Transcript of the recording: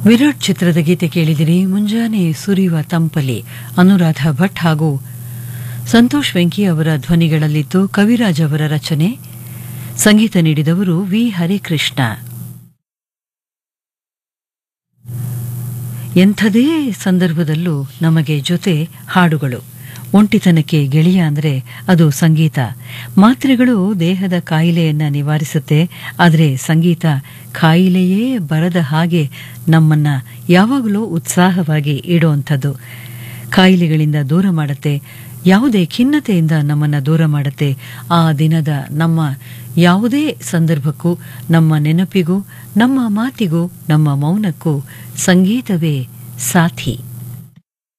ವಿರಾಟ್ ಚಿತ್ರದ ಗೀತೆ ಕೇಳಿದಿರಿ ಮುಂಜಾನೆ ಸುರಿಯುವ ತಂಪಲಿ ಅನುರಾಧ ಭಟ್ ಹಾಗೂ ಸಂತೋಷ್ ವೆಂಕಿ ಅವರ ಧ್ವನಿಗಳಲ್ಲಿತ್ತು ಕವಿರಾಜ್ ಅವರ ರಚನೆ ಸಂಗೀತ ನೀಡಿದವರು ವಿ ಹರಿಕೃಷ್ಣ ಎಂಥದೇ ಸಂದರ್ಭದಲ್ಲೂ ನಮಗೆ ಜೊತೆ ಹಾಡುಗಳು ಒಂಟಿತನಕ್ಕೆ ಗೆಳೆಯ ಅಂದರೆ ಅದು ಸಂಗೀತ ಮಾತ್ರೆಗಳು ದೇಹದ ಕಾಯಿಲೆಯನ್ನ ನಿವಾರಿಸುತ್ತೆ ಆದರೆ ಸಂಗೀತ ಕಾಯಿಲೆಯೇ ಬರದ ಹಾಗೆ ನಮ್ಮನ್ನ ಯಾವಾಗಲೂ ಉತ್ಸಾಹವಾಗಿ ಇಡುವಂಥದ್ದು ಕಾಯಿಲೆಗಳಿಂದ ದೂರ ಮಾಡುತ್ತೆ ಯಾವುದೇ ಖಿನ್ನತೆಯಿಂದ ನಮ್ಮನ್ನ ದೂರ ಮಾಡುತ್ತೆ ಆ ದಿನದ ನಮ್ಮ ಯಾವುದೇ ಸಂದರ್ಭಕ್ಕೂ ನಮ್ಮ ನೆನಪಿಗೂ ನಮ್ಮ ಮಾತಿಗೂ ನಮ್ಮ ಮೌನಕ್ಕೂ ಸಂಗೀತವೇ ಸಾಥಿ